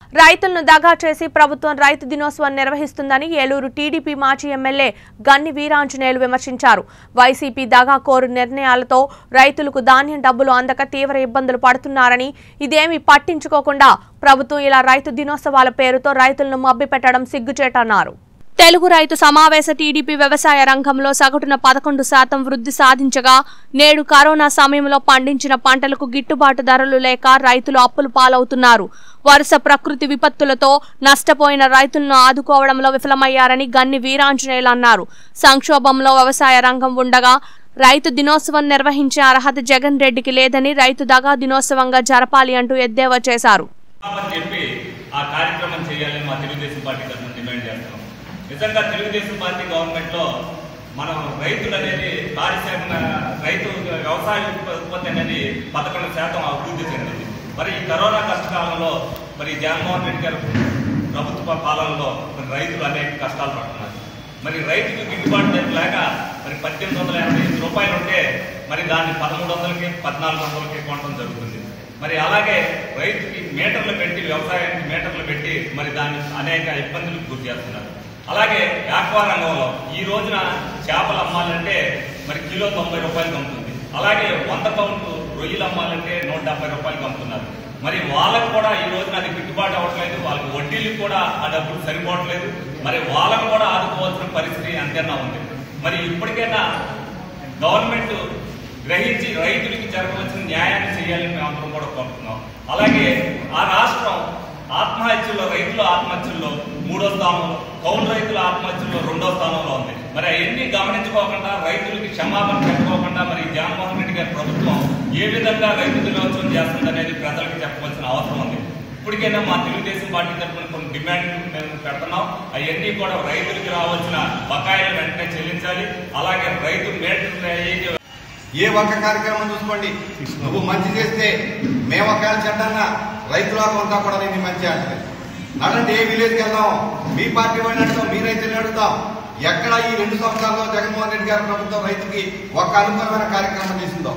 రైతులను దగా చేసి ప్రభుత్వం రైతు దినోత్సవం నిర్వహిస్తుందని ఏలూరు టీడీపీ మాజీ ఎమ్మెల్యే గన్ని వీరాంజనేయులు విమర్శించారు వైసీపీ దగా కోరు నిర్ణయాలతో రైతులకు ధాన్యం డబ్బులు అందక తీవ్ర ఇబ్బందులు పడుతున్నారని ఇదేమీ పట్టించుకోకుండా ప్రభుత్వం ఇలా రైతు దినోత్సవాల పేరుతో రైతులను మభ్యపెట్టడం సిగ్గుచేటన్నారు తెలుగు రైతు సమావేశ టీడీపీ వ్యవసాయ రంగంలో సగటున పదకొండు శాతం వృద్ధి సాధించగా నేడు కరోనా సమయంలో పండించిన పంటలకు గిట్టుబాటు ధరలు లేక రైతులు అప్పులు పాలవుతున్నారు వరుస ప్రకృతి విపత్తులతో నష్టపోయిన రైతులను ఆదుకోవడంలో విఫలమయ్యారని గన్ని వీరాంజనేయులు అన్నారు సంక్షోభంలో వ్యవసాయ రంగం ఉండగా రైతు దినోత్సవం నిర్వహించే అర్హత జగన్ రెడ్డికి లేదని రైతు దగా దినోత్సవంగా జరపాలి అంటూ ఎద్దేవా చేశారు అని చెప్పి ఆ కార్యక్రమం చేయాలని మా తెలుగుదేశం పార్టీ తరఫున డిమాండ్ చేస్తున్నాం నిజంగా తెలుగుదేశం పార్టీ గవర్నమెంట్ లో మనం రైతులు అనేది పారిశ్రామిక రైతు వ్యవసాయ ఉత్పత్తి అనేది పదకొండు శాతం అభివృద్ధి చెందింది మరి ఈ కరోనా కష్టకాలంలో మరి జగన్మోహన్ రెడ్డి గారు ప్రభుత్వ పాలనలో మరి రైతులు అనేక కష్టాలు పడుతున్నారు మరి రైతుకు గిట్టుబాటు ధర లేక మరి పద్దెనిమిది వందల ఎనభై ఎనిమిది రూపాయలు ఉంటే మరి దాన్ని పదమూడు వందలకి పద్నాలుగు వందలకి కొనడం జరుగుతుంది మరి అలాగే రైతుకి మీటర్లు పెట్టి వ్యవసాయానికి మీటర్లు పెట్టి మరి దాన్ని అనేక ఇబ్బందులకు గురి చేస్తున్నారు అలాగే వ్యాపార రంగంలో ఈ రోజున చేపలు అమ్మాలంటే మరి కిలో తొంభై రూపాయలు అమ్ముతుంది అలాగే వంద పౌండ్లు రొయ్యలు అమ్మాలంటే నూట డెబ్బై రూపాయలకి అమ్ముతున్నారు మరి వాళ్ళకు కూడా ఈ రోజున అది గిట్టుబాటు అవ్వట్లేదు వాళ్ళకి వడ్డీలకు కూడా ఆ డబ్బులు సరిపోవట్లేదు మరి వాళ్ళకు కూడా ఆదుకోవాల్సిన పరిస్థితి అంతేనా ఉంది మరి ఇప్పటికైనా గవర్నమెంట్ గ్రహించి రైతులకి జరగవలసిన న్యాయాన్ని చేయాలని మేమందరం కూడా కోరుతున్నాం అలాగే ఆ రాష్ట్రం ఆత్మహత్యల్లో రైతుల ఆత్మహత్యల్లో మూడో స్థానంలో కౌలు రైతుల ఆత్మహత్యల్లో రెండో స్థానంలో ఉంది మరి అవన్నీ గమనించుకోకుండా రైతులకి క్షమాపణ చెప్పుకోకుండా మరి జగన్మోహన్ రెడ్డి గారి ప్రభుత్వం ఏ విధంగా రైతు దినోత్సవం చేస్తుందనేది ప్రజలకు చెప్పవలసిన అవసరం ఉంది ఇప్పటికైనా మా తెలుగుదేశం పార్టీ తరఫున కొన్ని డిమాండ్లు మేము పెడుతున్నాం అవన్నీ కూడా రైతులకు రావాల్సిన బకాయిలు వెంటనే చెల్లించాలి అలాగే రైతు మేటర్ ఏదైతే ఏ ఒక్క కార్యక్రమం చూసుకోండి నువ్వు మంచి చేస్తే మేము ఒకవేళ చెడ్డన్నా రైతులకు అంతా కూడా నేను మంచి అంటుంది నడండి ఏ విలేజ్కి వెళ్దాం మీ పార్టీ వాళ్ళని అడుగుతాం మీ రైతుల్ని అడుగుతాం ఎక్కడ ఈ రెండు సంవత్సరాల్లో జగన్మోహన్ రెడ్డి గారి ప్రభుత్వం రైతుకి ఒక్క అనుకూలమైన కార్యక్రమం చేసిందో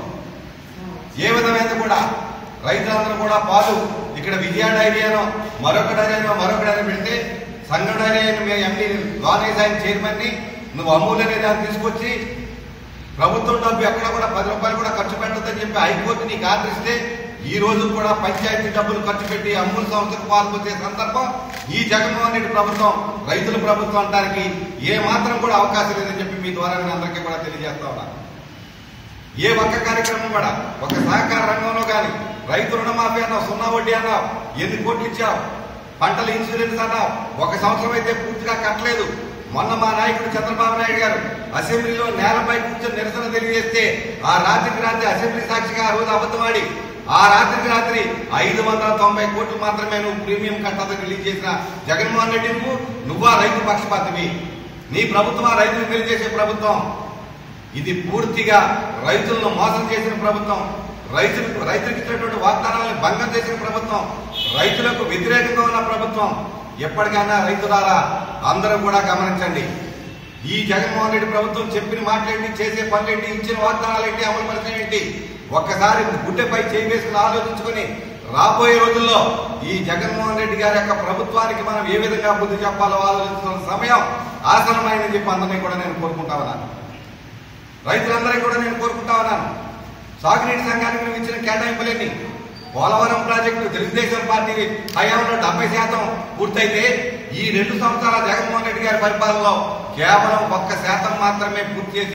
ఏ విధమైన కూడా రైతులందరూ కూడా పాలు ఇక్కడ విజయ డైరీ అనో మరొక డైరీ అనో మరొక డైరీ పెడితే సంఘ డైరీ అని మేము ఎండి లోనేజ్ ఆయన చైర్మన్ని నువ్వు అమూల్ అనే దాన్ని తీసుకొచ్చి ప్రభుత్వం డబ్బు ఎక్కడ కూడా పది రూపాయలు కూడా ఖర్చు పెట్టొద్దని చెప్పి హైకోర్టు నీకు ఆదరిస్తే ఈ రోజు కూడా పంచాయతీ డబ్బులు ఖర్చు పెట్టి అమూల్ సంస్థకు పాల్పొచ్చే సందర్భం ఈ జగన్మోహన్ రెడ్డి ప్రభుత్వం రైతుల ప్రభుత్వం అంటానికి ఏ మాత్రం కూడా అవకాశం లేదని చెప్పి మీ ద్వారా నేను అందరికీ కూడా తెలియజేస్తా ఉన్నాను ఏ ఒక్క కార్యక్రమం కూడా ఒక సహకార రంగంలో కానీ రైతు రుణమాఫీ అన్నావు సున్నా వడ్డీ అన్నావు ఎన్ని కోట్లు ఇచ్చావు పంటల ఇన్సూరెన్స్ అన్నావు ఒక సంవత్సరం అయితే పూర్తిగా కట్టలేదు మొన్న మా నాయకుడు చంద్రబాబు నాయుడు గారు అసెంబ్లీలో నేలపై కూర్చొని నిరసన తెలియజేస్తే ఆ రాత్రికి రాత్రి అసెంబ్లీ సాక్షిగా ఆ రోజు అబద్ధమాడి ఆ రాత్రికి రాత్రి ఐదు వందల తొంభై కోట్లు మాత్రమే నువ్వు ప్రీమియం కట్టదని రిలీజ్ చేసిన జగన్మోహన్ రెడ్డి నువ్వు నువ్వా రైతు పక్షపాతివి నీ ప్రభుత్వం ఆ రైతులకు తెలియజేసే ప్రభుత్వం ఇది పూర్తిగా రైతులను మోసం చేసిన ప్రభుత్వం రైతులకు రైతులకు ఇచ్చినటువంటి వాగ్దానాలను భంగం చేసిన ప్రభుత్వం రైతులకు వ్యతిరేకంగా ఉన్న ప్రభుత్వం ఎప్పటికైనా రైతులారా అందరూ కూడా గమనించండి ఈ జగన్మోహన్ రెడ్డి ప్రభుత్వం చెప్పిన మాటలేంటి చేసే పనులేంటి ఇచ్చిన వాగ్దానాలేంటి అమలు పరిచేయండి ఒక్కసారి గుడ్డెపై చేయి వేసుకుని ఆలోచించుకొని రాబోయే రోజుల్లో ఈ జగన్మోహన్ రెడ్డి గారి యొక్క ప్రభుత్వానికి మనం ఏ విధంగా బుద్ధి చెప్పాలో ఆలోచిస్తున్న సమయం ఆసనమైందని చెప్పి అందరినీ కూడా నేను కోరుకుంటా ఉన్నాను రైతులందరికీ కూడా నేను కోరుకుంటా ఉన్నాను సాగునీటి సంఘానికి మేము ఇచ్చిన కేటాయింపులేని పోలవరం ప్రాజెక్టు తెలుగుదేశం పార్టీ హయాంలో డెబ్బై శాతం పూర్తయితే ఈ రెండు సంవత్సరాల జగన్మోహన్ రెడ్డి గారి పరిపాలనలో కేవలం ఒక్క శాతం మాత్రమే పూర్తి చేసి